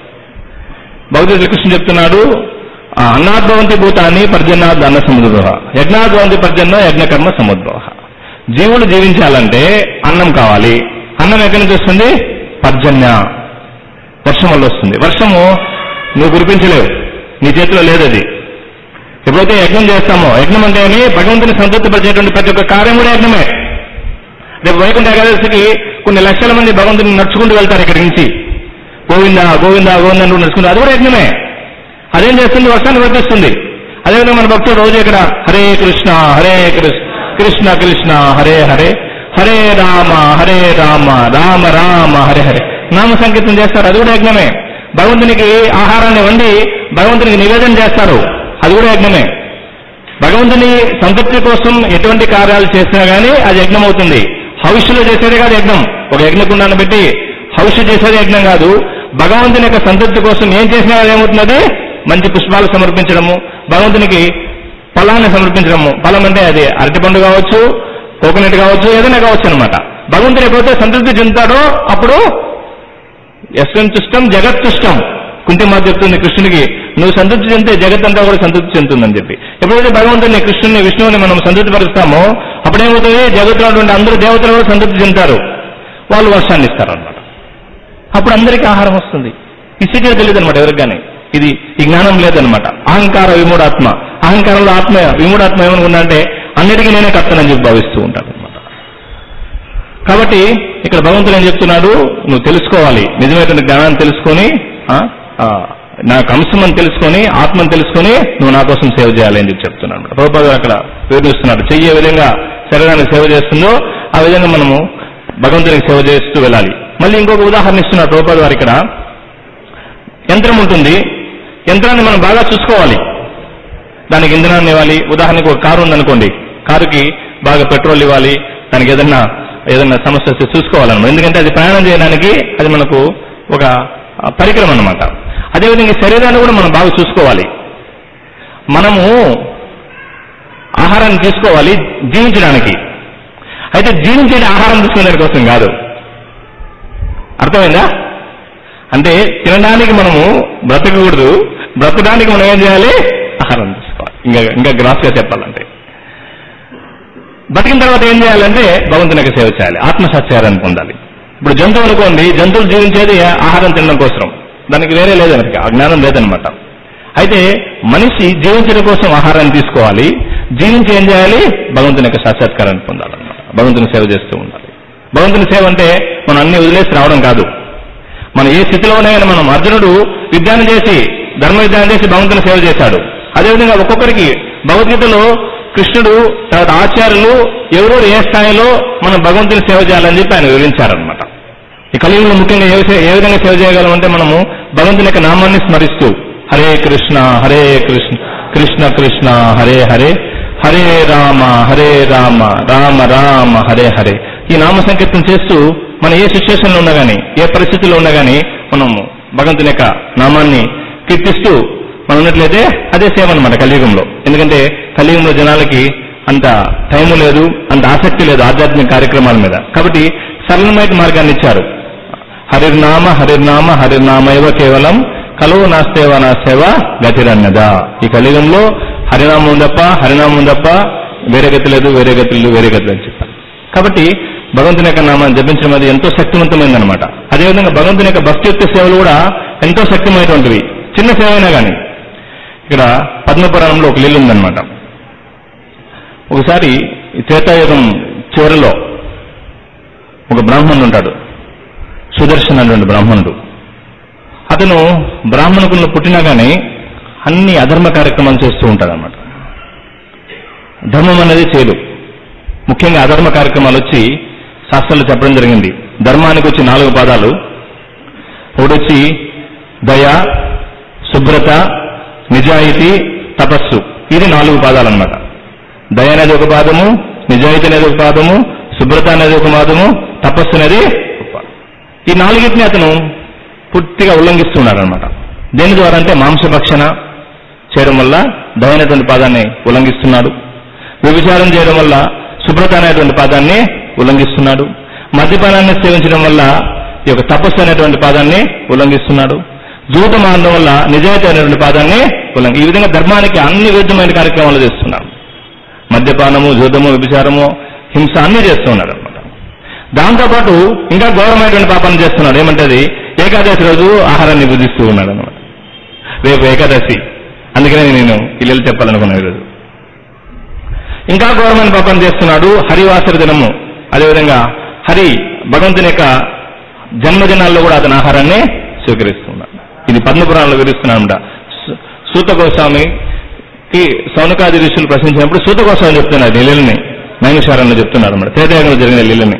భౌతిక శ్రీకృష్ణ చెప్తున్నాడు ఆ, అన్నాద్భవంతి భూతాన్ని పర్జన్నాద్ అన్న సముద్రభవ యజ్ఞాద్భవంతి పర్జన్న యజ్ఞకర్మ సముద్భవ జీవులు జీవించాలంటే అన్నం కావాలి అన్నం ఎక్కడి నుంచి వస్తుంది పర్జన్య వర్షం వల్ల వస్తుంది వర్షము నువ్వు కురిపించలేవు నీ చేతిలో లేదు అది ఎప్పుడైతే యజ్ఞం చేస్తామో యజ్ఞం అంటే ఏమి భగవంతుని సంతృప్తిపరిచేటువంటి ప్రతి ఒక్క కార్యం కూడా యజ్ఞమే రేపు వైకుంఠ ఏకాదశికి కొన్ని లక్షల మంది భగవంతుని నడుచుకుంటూ వెళ్తారు ఇక్కడి నుంచి గోవింద గోవింద గోవింద అంటూ నడుచుకుంటారు అది కూడా యజ్ఞమే అదేం చేస్తుంది వర్షాన్ని వర్తిస్తుంది అదేవిధంగా మన భక్తుడు రోజు ఇక్కడ హరే కృష్ణ హరే కృష్ణ కృష్ణ కృష్ణ హరే హరే హరే రామ హరే రామ రామ రామ హరే హరే నామ సంకీర్తన చేస్తారు అది కూడా యజ్ఞమే భగవంతునికి ఆహారాన్ని వండి భగవంతునికి నివేదన చేస్తారు అది కూడా యజ్ఞమే భగవంతుని సంతృప్తి కోసం ఎటువంటి కార్యాలు చేసినా గానీ అది యజ్ఞం అవుతుంది హవిష్యులో చేసేది కాదు యజ్ఞం ఒక యజ్ఞకుండాన్ని పెట్టి హవిష్య చేసేది యజ్ఞం కాదు భగవంతుని యొక్క సంతృప్తి కోసం ఏం చేసినా అది ఏమవుతున్నది మంచి పుష్పాలు సమర్పించడము భగవంతునికి ఫలాన్ని సమర్పించడము ఫలం అంటే అది అరటిపండు కావచ్చు కోకోనట్ కావచ్చు ఏదైనా కావచ్చు అనమాట భగవంతుడు ఎప్పుడైతే సంతృప్తి చెందుతాడో అప్పుడు యశ్వంతుష్టం జగత్తుష్టం కుంటిమాత చెప్తుంది కృష్ణుడికి నువ్వు సంతృప్తి చెందితే జగత్ అంతా కూడా సంతృప్తి చెందుతుందని చెప్పి ఎప్పుడైతే భగవంతుడిని కృష్ణుని విష్ణువుని మనం సంతృప్తి పరుస్తామో అప్పుడేమవుతుంది జగత్తులో ఉన్నటువంటి అందరూ దేవతలు కూడా సంతృప్తి చెందుతారు వాళ్ళు వర్షాన్ని ఇస్తారు అనమాట అప్పుడు అందరికీ ఆహారం వస్తుంది ఈ స్థితిగా తెలియదు అనమాట ఎవరికి కానీ ఇది ఈ జ్ఞానం లేదనమాట అహంకార విమూఢాత్మ అహంకారంలో ఆత్మ విమూఢాత్మ ఏమనుకుందంటే అన్నిటికీ నేనే కర్తనని చెప్పి భావిస్తూ ఉంటాడు అనమాట కాబట్టి ఇక్కడ భగవంతుడు ఏం చెప్తున్నాడు నువ్వు తెలుసుకోవాలి నిజమైనటువంటి జ్ఞానాన్ని తెలుసుకొని ఆ, ఆ, నాకు అంశమని తెలుసుకొని ఆత్మని తెలుసుకొని నువ్వు నా కోసం సేవ చేయాలి అని చెప్పి చెప్తున్నాడు ప్రభుపాద అక్కడ వివరిస్తున్నాడు చెయ్యే విధంగా శరీరానికి సేవ చేస్తుందో ఆ విధంగా మనము భగవంతునికి సేవ చేస్తూ వెళ్ళాలి మళ్ళీ ఇంకొక ఉదాహరణ ఇస్తున్నాడు ప్రభుపాద వారు ఇక్కడ యంత్రం ఉంటుంది యంత్రాన్ని మనం బాగా చూసుకోవాలి దానికి ఇంధనాన్ని ఇవ్వాలి ఉదాహరణకు ఒక కారు ఉందనుకోండి కారుకి బాగా పెట్రోల్ ఇవ్వాలి దానికి ఏదన్నా ఏదన్నా సమస్య వస్తే చూసుకోవాలన్నమాట ఎందుకంటే అది ప్రయాణం చేయడానికి అది మనకు ఒక ఆ, పరికరం అన్నమాట అదేవిధంగా ఈ శరీరాన్ని కూడా మనం బాగా చూసుకోవాలి మనము ఆహారాన్ని తీసుకోవాలి జీవించడానికి అయితే జీవించే ఆహారం తీసుకునే కోసం కాదు అర్థమైందా అంటే తినడానికి మనము బ్రతకకూడదు బ్రతకడానికి మనం ఏం చేయాలి ఆహారం తీసుకోవాలి ఇంకా ఇంకా గ్రాస్గా చెప్పాలంటే బతికిన తర్వాత ఏం చేయాలంటే భగవంతుని యొక్క సేవ చేయాలి ఆత్మ సత్యారాన్ని పొందాలి ఇప్పుడు జంతువు అనుకోండి జంతువులు జీవించేది ఆహారం తినడం కోసం దానికి వేరే లేదనకి ఆ జ్ఞానం లేదనమాట అయితే మనిషి జీవించడం కోసం ఆహారాన్ని తీసుకోవాలి జీవించి ఏం చేయాలి భగవంతుని యొక్క సాక్షాత్కారాన్ని పొందాలన్నమాట భగవంతుని సేవ చేస్తూ ఉండాలి భగవంతుని సేవ అంటే మనం అన్ని వదిలేసి రావడం కాదు మనం ఏ స్థితిలో ఉన్నా కానీ మనం అర్జునుడు విజ్ఞానం చేసి ధర్మ విజ్ఞానం చేసి భగవంతుని సేవ చేశాడు అదేవిధంగా ఒక్కొక్కరికి భగవద్గీతలో కృష్ణుడు తర్వాత ఆచార్యులు ఎవరో ఏ స్థాయిలో మనం భగవంతుని సేవ చేయాలని చెప్పి ఆయన వివరించారనమాట ఈ కలియుగంలో ముఖ్యంగా ఏ విషయ- ఏ విధంగా సేవ చేయగలం అంటే మనము భగవంతుని యొక్క నామాన్ని స్మరిస్తూ హరే కృష్ణ హరే కృష్ణ కృష్ణ కృష్ణ హరే హరే హరే రామ హరే రామ రామ రామ హరే హరే ఈ నామ సంకీర్తన చేస్తూ మనం ఏ సిచ్యువేషన్లో ఉన్నా కానీ ఏ పరిస్థితిలో ఉన్నా కానీ మనము భగవంతుని యొక్క నామాన్ని కీర్తిస్తూ మనం ఉన్నట్లయితే అదే సేవ అనమాట కలియుగంలో ఎందుకంటే కలియుగంలో జనాలకి అంత టైము లేదు అంత ఆసక్తి లేదు ఆధ్యాత్మిక కార్యక్రమాల మీద కాబట్టి సరళమైన మార్గాన్ని ఇచ్చారు హరిర్నామ హరిర్నామ హరిర్నామైవ కేవలం కలువు నాస్తేవ నా సేవ గతిరన్నదా ఈ కలియుగంలో హరినామం తప్ప హరినామం తప్ప వేరే గతి లేదు వేరే గతి లేదు వేరే గతి లేదు చెప్పారు కాబట్టి భగవంతుని యొక్క నామాన్ని జపించడం అది ఎంతో శక్తివంతమైందనమాట అదేవిధంగా భగవంతుని యొక్క భక్తియుక్త సేవలు కూడా ఎంతో శక్తిమైనటువంటివి చిన్న సేవ అయినా కానీ ఇక్కడ పద్మపురాణంలో ఒక లీల ఉందన్నమాట ఒకసారి ఈ త్రేతాయుగం చివరిలో ఒక బ్రాహ్మణుడు ఉంటాడు సుదర్శన్ అనేటువంటి బ్రాహ్మణుడు అతను బ్రాహ్మణకులను పుట్టినా కానీ అన్ని అధర్మ కార్యక్రమాలు చేస్తూ ఉంటాడు అనమాట ధర్మం అనేది చేయడు ముఖ్యంగా అధర్మ కార్యక్రమాలు వచ్చి శాస్త్రాలు చెప్పడం జరిగింది ధర్మానికి వచ్చి నాలుగు పాదాలు ఒకటి వచ్చి దయ శుభ్రత నిజాయితీ తపస్సు ఇది నాలుగు పాదాలు అనమాట దయ అనేది ఒక పాదము నిజాయితీ అనేది ఒక పాదము శుభ్రత అనేది ఒక పాదము తపస్సు అనేది ఒక పాదం. ఈ నాలుగిటిని అతను పూర్తిగా ఉల్లంఘిస్తున్నాడు అనమాట దేని ద్వారా అంటే మాంసభక్షణ చేయడం వల్ల దయ అనేటువంటి పాదాన్ని ఉల్లంఘిస్తున్నాడు వ్యభిచారం చేయడం వల్ల శుభ్రత అనేటువంటి పాదాన్ని ఉల్లంఘిస్తున్నాడు మద్యపానాన్ని సేవించడం వల్ల ఈ యొక్క తపస్సు అనేటువంటి పాదాన్ని ఉల్లంఘిస్తున్నాడు జూతం ఆడడం వల్ల నిజాయితీ అనేటువంటి పాదాన్ని ఉల్లంఘి ఈ విధంగా ధర్మానికి అన్ని విరుద్ధమైన కార్యక్రమాలు చేస్తున్నాడు మద్యపానము జూదము వ్యభిచారము హింస అన్ని చేస్తున్నాడు అనమాట దాంతోపాటు ఇంకా ఘోరమైనటువంటి పాపాన్ని చేస్తున్నాడు ఏమంటది ఏకాదశి రోజు ఆహారాన్ని భుజిస్తూ ఉన్నాడు అనమాట రేపు ఏకాదశి అందుకనే నేను ఇల్లు చెప్పాలనుకున్నాను ఈరోజు ఇంకా ఘోరమైన పాపాన్ని చేస్తున్నాడు హరివాసర దినము అదేవిధంగా హరి భగవంతుని యొక్క జన్మదినాల్లో కూడా అతని ఆహారాన్ని స్వీకరిస్తున్నాడు ఇది పద్మపురాణంలో వివరిస్తున్నాడు సూత గోస్వామికి సౌనకాది ఋషులు ప్రశ్నించినప్పుడు సూత గోస్వామి చెప్తున్నారు ఈ లీలని నైమిషారంలో చెప్తున్నారు అన్నమాట త్రేతాయుగంలో జరిగిన లీలని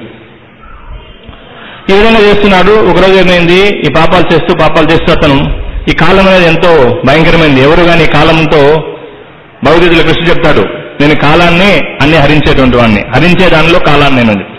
ఈ విధంగా చేస్తున్నాడు ఒకరోజు ఏమైంది ఈ పాపాలు చేస్తూ పాపాలు చేస్తూ అతను ఈ కాలం అనేది ఎంతో భయంకరమైంది ఎవరు కానీ ఈ కాలంతో భగవద్గీతలో కృష్ణ చెప్తాడు నేను కాలాన్ని అన్ని హరించేటువంటి వాడిని హరించే దానిలో కాలాన్ని నేను అని.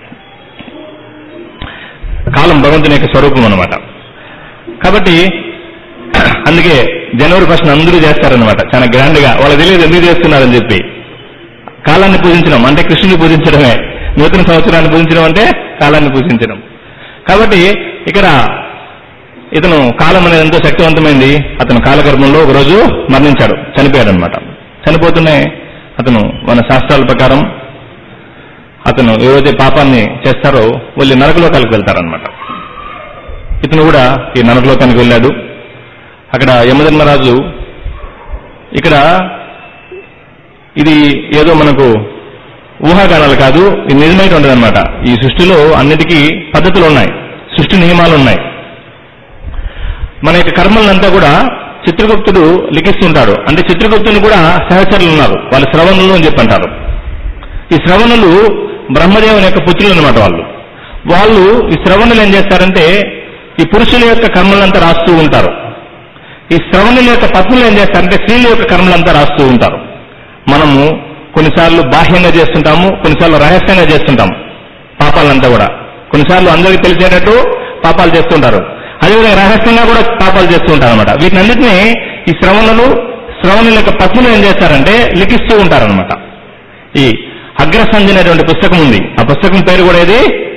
కాలం భగవంతుని యొక్క స్వరూపం అనమాట కాబట్టి అందుకే జనవరి ఫస్ట్ అందరూ చేస్తారనమాట చాలా గ్రాండ్ గా వాళ్ళకి తెలియదు ఎందుకు చేస్తున్నారని చెప్పి కాలాన్ని పూజించడం అంటే కృష్ణుని పూజించడమే నూతన సంవత్సరాన్ని పూజించడం అంటే కాలాన్ని పూజించడం కాబట్టి ఇక్కడ ఇతను కాలం అనేది ఎంతో శక్తివంతమైంది అతను కాలగర్భంలో ఒకరోజు మరణించాడు చనిపోయాడు అనమాట చనిపోతూనే అతను మన శాస్త్రాల ప్రకారం అతను ఏవైతే పాపాన్ని చేస్తారో వాళ్ళు నరకలోకాలకు వెళ్తారనమాట ఇతను కూడా ఈ నరకలోకానికి వెళ్ళాడు అక్కడ యమధర్మరాజు ఇక్కడ ఇది ఏదో మనకు ఊహాగానాలు కాదు ఇది నిజమైనటువంటిది అనమాట ఈ సృష్టిలో అన్నిటికీ పద్ధతులు ఉన్నాయి సృష్టి నియమాలు ఉన్నాయి మన యొక్క కర్మలంతా కూడా చిత్రగుప్తుడు లిఖిస్తుంటాడు అంటే చిత్రగుప్తుని కూడా సహచరులు ఉన్నారు వాళ్ళు శ్రవణులు అని చెప్పి అంటారు ఈ శ్రవణులు బ్రహ్మదేవుని యొక్క పుత్రులు అనమాట వాళ్ళు వాళ్ళు ఈ శ్రవణులు ఏం చేస్తారంటే ఈ పురుషుల యొక్క కర్మలంతా రాస్తూ ఉంటారు ఈ శ్రవణుల యొక్క పత్నులు ఏం చేస్తారంటే స్త్రీల యొక్క కర్మలంతా రాస్తూ ఉంటారు మనము కొన్నిసార్లు బాహ్యంగా చేస్తుంటాము కొన్నిసార్లు రహస్యంగా చేస్తుంటాము పాపాలంతా కూడా కొన్నిసార్లు అందరికీ తెలిసేటట్టు పాపాలు చేస్తుంటారు అదేవిధంగా రహస్యంగా కూడా పాపాలు చేస్తూ ఉంటారు అనమాట వీటినన్నింటినీ ఈ శ్రవణులు శ్రవణుల యొక్క పత్నులు ఏం చేస్తారంటే లిఖిస్తూ ఉంటారనమాట ఈ అగ్రసంధి అనేటువంటి పుస్తకం ఉంది ఆ పుస్తకం పేరు కూడా ఇది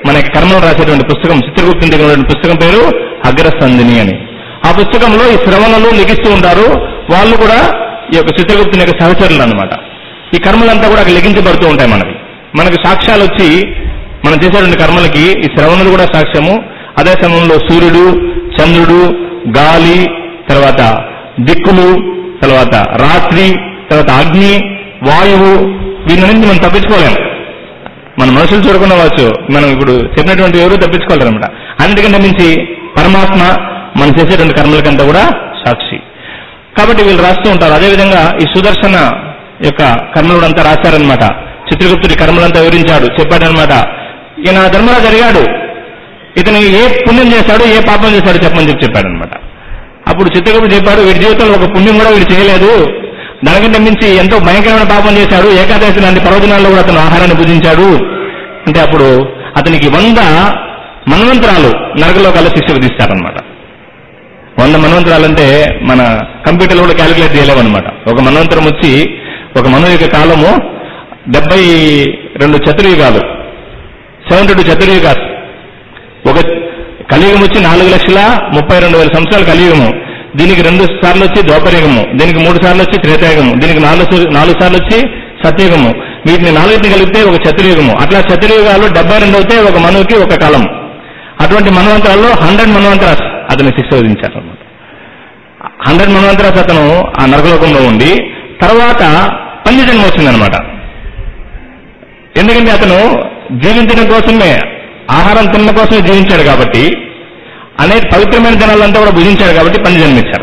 మనకి కర్మలు రాసేటువంటి పుస్తకం చిత్రగుప్తుని దగ్గర ఉన్నటువంటి పుస్తకం పేరు అగ్రసంధిని అని ఆ పుస్తకంలో ఈ శ్రవణలు లిఖిస్తూ ఉంటారు వాళ్ళు కూడా ఈ యొక్క చిత్రగుప్తుని యొక్క సహచరులు అన్నమాట ఈ కర్మలంతా కూడా అక్కడ లిఖించబడుతూ ఉంటాయి మనకి మనకి సాక్ష్యాలు వచ్చి మనం చేసేటువంటి కర్మలకి ఈ శ్రవణులు కూడా సాక్ష్యము అదే సమయంలో సూర్యుడు చంద్రుడు గాలి తర్వాత దిక్కులు తర్వాత రాత్రి తర్వాత అగ్ని వాయువు వీటి నుంచి మనం తప్పించుకోలేము మన మనుషులు చూడకుండా వచ్చు మనం ఇప్పుడు చెప్పినటువంటి ఎవరు తప్పించుకోలేరు అనమాట అన్నిటికంటే మించి పరమాత్మ మనం చేసేటువంటి కర్మలకంతా కూడా సాక్షి కాబట్టి వీళ్ళు రాస్తూ ఉంటారు అదేవిధంగా ఈ సుదర్శన యొక్క కర్మలు అంతా రాశారనమాట చిత్రగుప్తుడి కర్మలంతా వివరించాడు చెప్పాడనమాట ఈయన ధర్మరాజు జరిగాడు ఇతను ఏ పుణ్యం చేశాడు ఏ పాపం చేశాడు చెప్పమని చెప్పి చెప్పాడనమాట అప్పుడు చిత్రగుప్తుడు చెప్పాడు వీడి జీవితంలో ఒక పుణ్యం కూడా వీడు చేయలేదు దానికంటే మించి ఎంతో భయంకరమైన పాపం చేశాడు ఏకాదశి లాంటి పర్వదినాల్లో కూడా అతను ఆహారాన్ని భుజించాడు అంటే అప్పుడు అతనికి వంద మన్వంతరాలు నరకలోకాల శిక్ష విధిస్తారనమాట వంద మన్వంతరాలంటే మన కంప్యూటర్లో కూడా క్యాలిక్యులేట్ చేయలేమన్నమాట ఒక మన్వంతరం వచ్చి ఒక మను యొక్క కాలము డెబ్బై రెండు చతుర్యుగాలు సెవెంటీ టూ చతుర్యుగాలు ఒక కలియుగం వచ్చి నాలుగు లక్షల ముప్పై రెండు వేల సంవత్సరాల కలియుగము దీనికి రెండు సార్లు వచ్చి ద్వాపరయుగము దీనికి మూడు సార్లు వచ్చి త్రేతాయుగము దీనికి నాలుగు నాలుగు సార్లు వచ్చి సత్యయుగము వీటిని నాలుగిటిని కలిపితే ఒక చతుర్యుగము అట్లా చతుర్యుగాలు డెబ్బై రెండు అవుతే ఒక మనువుకి ఒక కాలం అటువంటి మన్వంతరాల్లో హండ్రెడ్ మన్వంతరాస్ అతని శిక్ష విధించారు అన్నమాట హండ్రెడ్ మన్వంతరాస్ అతను ఆ నరకలోకంలో ఉండి తర్వాత పంచజన్మ వచ్చిందనమాట ఎందుకంటే అతను జీవించడం కోసమే ఆహారం తినడం కోసమే జీవించాడు కాబట్టి అనేక పవిత్రమైన జనాలంతా కూడా భుజించాడు కాబట్టి పంచ జన్మ ఇచ్చారు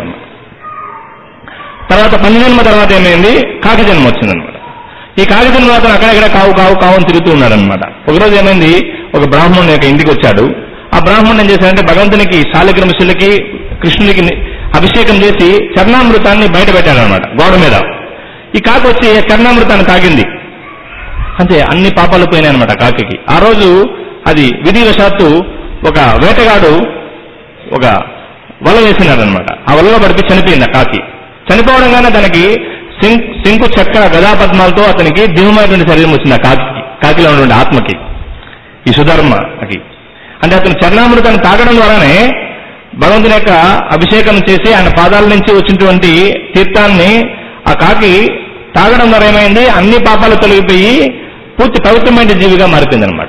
తర్వాత పంచ జన్మ తర్వాత ఏమైంది కాకి జన్మ వచ్చిందనమాట ఈ కాకి జన్మ అతను అక్కడక్కడ కావు కావు కావు అని తిరుగుతూ ఉన్నాడనమాట ఒకరోజు ఏమైంది ఒక బ్రాహ్మణుని యొక్క ఇంటికి వచ్చాడు ఆ బ్రాహ్మణుడు ఏం చేశాడంటే భగవంతునికి శాలిగ్రమశులకి కృష్ణునికి అభిషేకం చేసి చర్ణామృతాన్ని బయట పెట్టాడనమాట గోడ మీద ఈ కాకి వచ్చి ఆ చర్ణామృతాన్ని తాగింది అంతే అన్ని పాపాలు పోయినాయి అనమాట కాకి ఆ రోజు అది విధివశాత్తు ఒక వేటగాడు ఒక వల వేసినాడనమాట ఆ వలలో పడితే చనిపోయింది ఆ కాకి చనిపోవడంగానే తనకి శం- శంకు చక్ర గదా పద్మాలతో అతనికి దివ్యమైనటువంటి శరీరం వచ్చింది ఆ కాకి కాకిలో ఉన్నటువంటి ఆత్మకి ఈ సుధర్మకి అంటే అతను చరణామృతాన్ని తాగడం ద్వారానే భగవంతుని యొక్క అభిషేకం చేసి ఆయన పాదాల నుంచి వచ్చినటువంటి తీర్థాన్ని ఆ కాకి తాగడం ద్వారా ఏమైంది అన్ని పాపాలు తొలగిపోయి పూర్తి పవిత్రమైన జీవిగా మారిపోయిందనమాట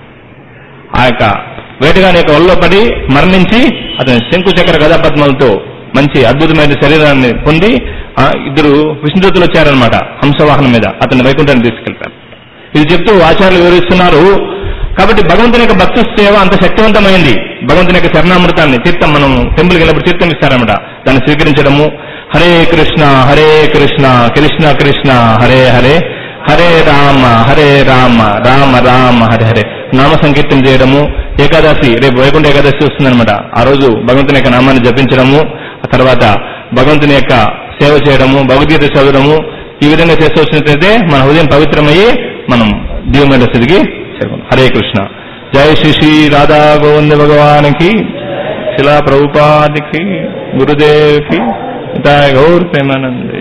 ఆ యొక్క వేటగాని యొక్క ఒళ్ళో పడి మరణించి అతని శంకు చక్ర గదా పద్మాలతో మంచి అద్భుతమైన శరీరాన్ని పొంది ఆ ఇద్దరు విష్ణుదూతులు వచ్చారనమాట హంసవాహనం మీద అతన్ని వైకుంఠాన్ని తీసుకెళ్తారు ఇది చెప్తూ ఆచార్యులు వివరిస్తున్నారు కాబట్టి భగవంతుని యొక్క భక్తి సేవ అంత శక్తివంతమైంది భగవంతుని యొక్క శరణామృతాన్ని తీర్థం మనం టెంపుల్కి వెళ్ళినప్పుడు తీర్థం ఇస్తారన్నమాట దాన్ని స్వీకరించడము హరే కృష్ణ హరే కృష్ణ కృష్ణ కృష్ణ హరే హరే హరే రామ హరే రామ రామ రామ హరే హరే నామ సంకీర్తన చేయడము ఏకాదశి రేపు వైకుంఠ ఏకాదశి వస్తుందన్నమాట ఆ రోజు భగవంతుని యొక్క నామాన్ని జపించడము ఆ తర్వాత భగవంతుని యొక్క సేవ చేయడము భగవద్గీత చదవడము ఈ విధంగా చేస్తూ వచ్చినట్లయితే మన హృదయం పవిత్రమయ్యి మనం దివ్యమైన స్థితికి చేరుకుంటాం హరే కృష్ణ జై శ్రీ శ్రీ రాధా గోవింద భగవానికి శిలా ప్రభుపాదికి గురుదేవ్కి గౌర్ ప్రేమానంద